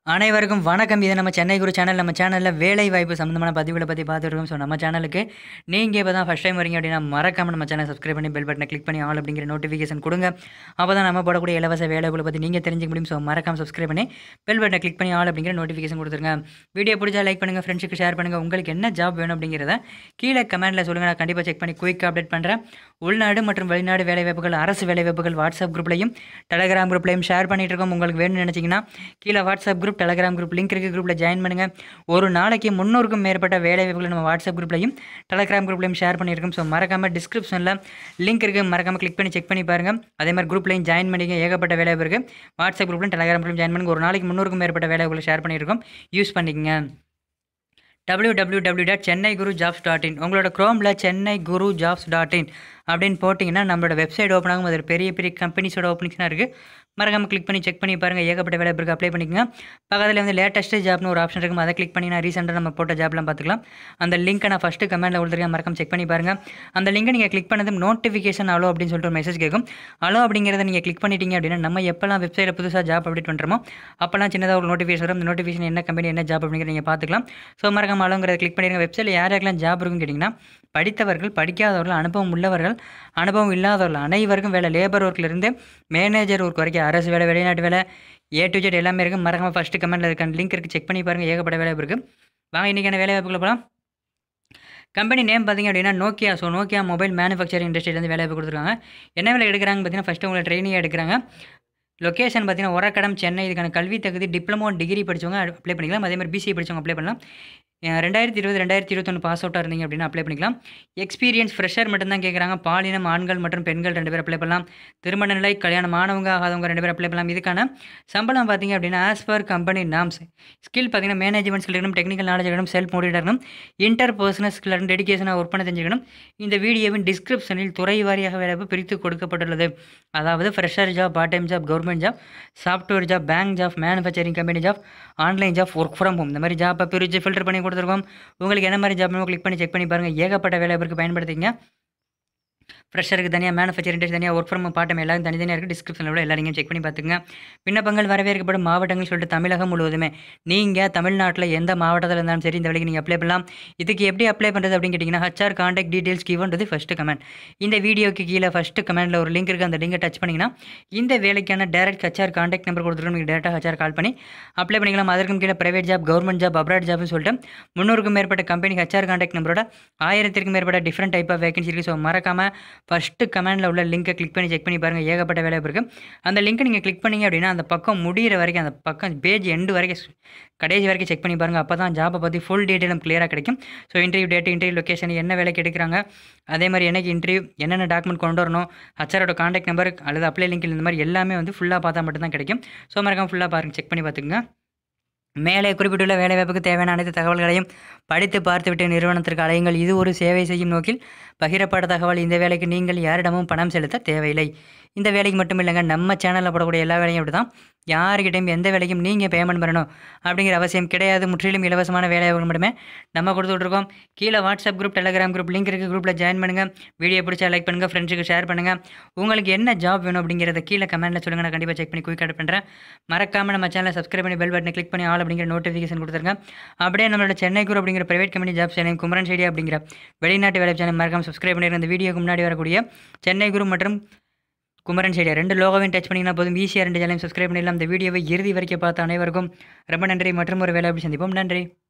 அனைவருக்கும் வணக்கம் இது நம்ம சென்னை குரு சேனல் நம்ம சேனலில் வேலை வாய்ப்பு சம்மந்தமான பதிவுகளை பற்றி பார்த்துருக்கோம் ஸோ நம்ம சேனலுக்கு நீங்கள் இப்போ தான் ஃபஸ்ட் டைம் வரீங்க அப்படின்னா மறக்காம நம்ம சேனல் சப்ஸ்கிரைப் பண்ணி பெல் பட்டனை கிளிக் பண்ணி ஆல் அப்படிங்கிற நோட்டிஃபிகேஷன் கொடுங்க அப்போ தான் நம்ம போடக்கூடிய இலவச வேலைகளை பற்றி நீங்கள் தெரிஞ்சுக்க முடியும் ஸோ மறக்காம சப்ஸ்கிரைப் பண்ணி பெல் பட்டனை கிளிக் பண்ணி ஆல் அப்படிங்கிற நோட்டிஃபிகேஷன் கொடுத்துருங்க வீடியோ பிடிச்சா லைக் பண்ணுங்கள் ஃப்ரெண்ட்ஸுக்கு ஷேர் பண்ணுங்கள் உங்களுக்கு என்ன ஜாப் வேணும் அப்படிங்கிறத கீழே கமெண்ட்டில் சொல்லுங்கள் நான் கண்டிப்பாக செக் பண்ணி குயிக் அப்டேட் பண்ணுறேன் உள்நாடு மற்றும் வெளிநாடு வேலைவாய்ப்புகள் அரசு வேலைவாய்ப்புகள் வாட்ஸ்அப் குரூப்லையும் டெலகிராம் குரூப்லையும் ஷேர் பண்ணிட்டு இருக்கோம் உங்களுக்கு வேணும்னு நினச்சிங்கன்னா கீழே WhatsApp group Telegram group link இருக்குது குரூப்பில் ஜாயின் பண்ணுங்கள் ஒரு நாளைக்கு முந்நூறுக்கும் மேற்பட்ட வேலைவாய்ப்புகள் நம்ம வாட்ஸ்அப் குரூப்லையும் டெலகிராம் குரூப்லையும் ஷேர் பண்ணியிருக்கோம் ஸோ மறக்காமல் டிஸ்கிரிப்ஷனில் லிங்க் இருக்குது மறக்காமல் கிளிக் பண்ணி செக் பண்ணி பாருங்கள் அதே மாதிரி குரூப்லையும் ஜாயின் பண்ணிங்க ஏகப்பட்ட வேலைவாய்ப்பு இருக்குது வாட்ஸ்அப் குரூப்லையும் டெலகிராம் குரூப்லையும் ஜாயின் பண்ணுங்க ஒரு நாளைக்கு முந்நூறுக்கும் மேற்பட்ட வேலைவாய்ப்புகளை ஷேர் பண்ணியிருக்கோம் யூஸ் பண்ணிக்கங்க W W W dot Chennai Guru jobs dot in உங்களோட க்ரோமில் Chennai Guru jobs dot in அப்படின்னு போட்டிங்கன்னா நம்மளோட வெப்சைட் ஓப்பன் ஆகும் அதில் பெரிய பெரிய கம்பெனிஸோட ஓப்பனிங்ஸ்லாம் இருக்குது மறக்காமல் கிளிக் பண்ணி செக் பண்ணி பாருங்கள் ஏகப்பட்ட வேலை இருக்குது அப்ளை பண்ணிக்கங்க பக்கத்தில் வந்து லேட்டஸ்ட்டு ஜாப்னு ஒரு ஆப்ஷன் இருக்கும் அதை கிளிக் பண்ணி நான் ரீசெண்டாக நம்ம போட்ட ஜாப்லாம் பார்த்துக்கலாம் அந்த லிங்க்கை நான் ஃபஸ்ட்டு கமெண்ட்டில் கொடுத்துருக்கேன் மறக்காம செக் பண்ணி பாருங்கள் அந்த லிங்கை நீங்கள் கிளிக் பண்ணதும் நோட்டிஃபிகேஷன் அலோ அப்படின்னு சொல்லிட்டு ஒரு மெசேஜ் கேட்கும் அலோ அப்படிங்கிறத நீங்கள் கிளிக் பண்ணிட்டீங்க அப்படின்னா நம்ம எப்போல்லாம் வெப்சைட்டில் புதுசாக ஜாப் அப்டேட் பண்ணுறோமோ அப்போல்லாம் சின்னதாக ஒரு நோட்டிஃபிகேஷன் வரும் அந்த நோட்டிஃபிகேஷன் என்ன கம்பெனி என்ன ஜாப் அப்படிங்கிறத நீங்கள் பார்த்துக்கலாம் ஸோ மறக்காம அலோங்கிறத கிளிக் பண்ணிடுங்க வெப்சைட்டில் யார் யாருக்கெல்லாம் ஜாப் இருக்குன்னு கேட்டிங்கன்னா படித்தவர்கள் படிக்காதவர்கள் அனுபவம் உள்ளவர்கள் அனுபவம் இல்லாதவர்கள் அனைவருக்கும் வேலை லேபர் ஒர்க்லேருந்து மேனேஜர் ஒர்க் வரைக்கும் அரசு வேலை வெளிநாட்டு வேலை ஏ டு ஜெட் எல்லாமே இருக்குது மறக்காம ஃபஸ்ட்டு கமெண்ட்டில் இருக்க லிங்க் இருக்குது செக் பண்ணி பாருங்கள் ஏகப்பட்ட வேலை இருக்குது வாங்க இன்றைக்கான வேலை வாய்ப்புகளை போகலாம் கம்பெனி நேம் பார்த்தீங்க அப்படின்னா Nokia so Nokia mobile manufacturing இண்டஸ்ட்ரியிலேருந்து வேலை வாய்ப்பு கொடுத்துருக்காங்க என்ன வேலை எடுக்கிறாங்க பார்த்தீங்கன்னா ஃபஸ்ட்டு உங்களை ட்ரைனிங் எடுக்கிறாங்க லொக்கேஷன் பார்த்தீங்கன்னா உரக்கடம் சென்னை இதுக்கான கல்வி தகுதி டிப்ளமோ டிகிரி படித்தவங்க அப்ளை பண்ணிக்கலாம் அதே மாதிரி பிசிஏ படித்தவங்க அப்ளை பண்ணலாம் அஹ் ரெண்டாயிரத்தி இருபது ரெண்டாயிரத்தி இருபத்தொன்று பாஸ் அவுட்டாக இருந்தீங்க அப்படின்னா அப்ளை பண்ணிக்கலாம் எக்ஸ்பீரியன்ஸ் ஃப்ரெஷர் மட்டும்தான் கேட்குறாங்க பாலினம் ஆண்கள் மற்றும் பெண்கள் ரெண்டு பேர் அப்ளை பண்ணலாம் திருமண நிலை கல்யாணம் ஆனவங்க ஆகாதவங்க ரெண்டு பேர் அப்ளை பண்ணலாம் இதுக்கான சம்பளம் பார்த்தீங்க அப்படின்னா as per company norms skill பார்த்தீங்கன்னா மேனேஜ்மெண்ட் ஸ்கில் இருக்கணும் டெக்னிக்கல் நாலேஜ் இருக்கணும் செல்ஃப் மோட்டிவேட் இருக்கணும் இன்டர் பர்சனல் ஸ்கில் இருக்கணும் டெடிகேஷனாக ஒர்க் பண்ண தெரிஞ்சுக்கணும் இந்த வீடியோவின் டிஸ்கிரிப்ஷனில் துறை வாரியாக வேலைவாய்ப்பு பிரித்து கொடுக்கப்பட்டுள்ளது அதாவது fresher job part time job government job software job bank job manufacturing company job online job work from home இந்த மாதிரி ஜாப்பை பிரித்து ஃபில்டர் பண்ணி கொடுத்துருக்கோம் உங்களுக்கு என்ன மாதிரி ஜாப் கிளிக் பண்ணி செக் பண்ணி பாருங்கள் ஏகப்பட்ட வேலை வாய்ப்புக்கு பயன்படுத்திங்க ஃப்ரெஷருக்கு தனியாக மேனுஃபேக்சரிங் தனியாக ஒர்க் ஃப்ரம் பார்ட் டைம் எல்லாரும் தனித்தனியாக இருக்குது டிஸ்கிரிப்ஷனில் உள்ள எல்லாரையும் செக் பண்ணி பார்த்துங்க விண்ணப்பங்கள் வரவேற்கப்படும் மாவட்டங்கள் சொல்லிட்டு தமிழகம் முழுவதுமே நீங்கள் தமிழ்நாட்டில் எந்த மாவட்டத்தில் இருந்தாலும் சரி இந்த வேலைக்கு நீங்கள் அப்ளை பண்ணலாம் இதுக்கு எப்படி அப்ளை பண்ணுறது அப்படின்னு கேட்டிங்கன்னா ஹச்ஆர் காண்டாக்ட் டீட்டெயில்ஸ் கிவன்றது ஃபஸ்ட்டு கமெண்ட் இந்த வீடியோக்கு கீழே ஃபஸ்ட்டு கமெண்ட்டில் ஒரு லிங்க் இருக்குது அந்த லிங்கை டச் பண்ணிங்கன்னா இந்த வேலைக்கான டேரக்ட் ஹச்ஆர் காண்டாக்ட் நம்பர் கொடுத்துருக்கோம் நீங்கள் டேரெக்டாக ஹச்ஆர் கால் பண்ணி அப்ளை பண்ணிக்கலாம் அதற்கும் கீழே private job government job abroad ஜாப்னு சொல்லிட்டு முந்நூறுக்கும் மேற்பட்ட கம்பெனி ஹச்ஆர் காண்டாக்ட் நம்பரோட ஆயிரத்திற்கும் மேற்பட்ட டிஃப்ரெண்ட் டைப் ஆஃப் வேகன்சி இருக்குது ஸோ மறக்காமல் ஃபஸ்ட்டு கமெண்டில் உள்ள லிங்கை கிளிக் பண்ணி செக் பண்ணி பாருங்கள் ஏகப்பட்ட வேலை இருக்குது அந்த லிங்க்கை நீங்கள் கிளிக் பண்ணீங்க அப்படின்னா அந்த பக்கம் முடிகிற வரைக்கும் அந்த பக்கம் பேஜ் எண்டு வரைக்கும் சு- கடைசி வரைக்கும் செக் பண்ணி பாருங்கள் அப்போ தான் ஜாப்பை பற்றி ஃபுல் டீட்டெயிலும் கிளியராக கிடைக்கும் so interview date interview location என்ன வேலைக்கு எடுக்கிறாங்க அதே மாதிரி என்னைக்கு இன்டர்வியூ என்னென்ன டாக்குமெண்ட் கொண்டு வரணும் ஹச்ஆரோட காண்டாக்ட் நம்பர் அல்லது அப்ளை லிங்க் இந்த மாதிரி எல்லாமே வந்து ஃபுல்லாக பார்த்தா மட்டும் தான் கிடைக்கும் ஸோ மறக்காம ஃபுல்லாக பாருங்கள் செக் பண்ணி பார்த்துக்குங்க மேலே குறிப்பிட்டுள்ள வேலைவாய்ப்புக்கு தேவையான அனைத்து தகவல்களையும் படித்து பார்த்துவிட்டு நிறுவனத்திற்கு அலையுங்கள் இது ஒரு சேவை செய்யும் நோக்கில் பகிரப்பட்ட தகவல் இந்த வேலைக்கு நீங்கள் யாரிடமும் பணம் செலுத்த தேவையில்லை இந்த வேலைக்கு மட்டும் இல்லைங்க நம்ம சேனலில் போடக்கூடிய எல்லா வேலையும் அப்படி தான் யாருக்கிட்டையும் எந்த வேலைக்கும் நீங்கள் பேமெண்ட் பண்ணணும் அப்படிங்கிற அவசியம் கிடையாது முற்றிலும் இலவசமான வேலைவாய்ப்புகள் மட்டுமே நம்ம கொடுத்துட்ருக்கோம் கீழே WhatsApp group Telegram group link இருக்குது குரூப்பில் ஜாயின் பண்ணுங்கள் வீடியோ பிடிச்சா லைக் பண்ணுங்கள் ஃப்ரெண்ட்ஸுக்கு ஷேர் பண்ணுங்கள் உங்களுக்கு என்ன ஜாப் வேணும் அப்படிங்கிறத கீழே கமெண்ட்டில் சொல்லுங்கள் நான் கண்டிப்பாக செக் பண்ணி குயிக் அட் பண்ணுறேன் மறக்காமல் நம்ம சேனலை சப்ஸ்கிரைப் பண்ணி பெல் பட்டனை கிளிக் பண்ணி ஆல் அப்படிங்கிற நோட்டிஃபிகேஷன் கொடுத்துருங்க அப்படியே நம்மளோட சென்னை குரூப் அப்படிங்கிற private company job channel Kumaran செடி அப்படிங்கிற வெளிநாட்டு வேலை சேனல் மறக்காம சப்ஸ்கிரைப் பண்ணிருங்க இந்த வீடியோக்கு முன்னாடி வரக்கூடிய சென்னை குரூப் மற்றும் குமரன் சைடியா ரெண்டு லோகோவையும் டச் பண்ணிங்கன்னா போதும் ஈஸியாக ரெண்டு சேனலையும் சப்ஸ்கிரைப் பண்ணிடலாம் இந்த வீடியோவை இறுதி வரைக்கும் பார்த்த அனைவருக்கும் ரொம்ப நன்றி மற்றும் ஒரு வேலை அப்படி சந்திப்போம் நன்றி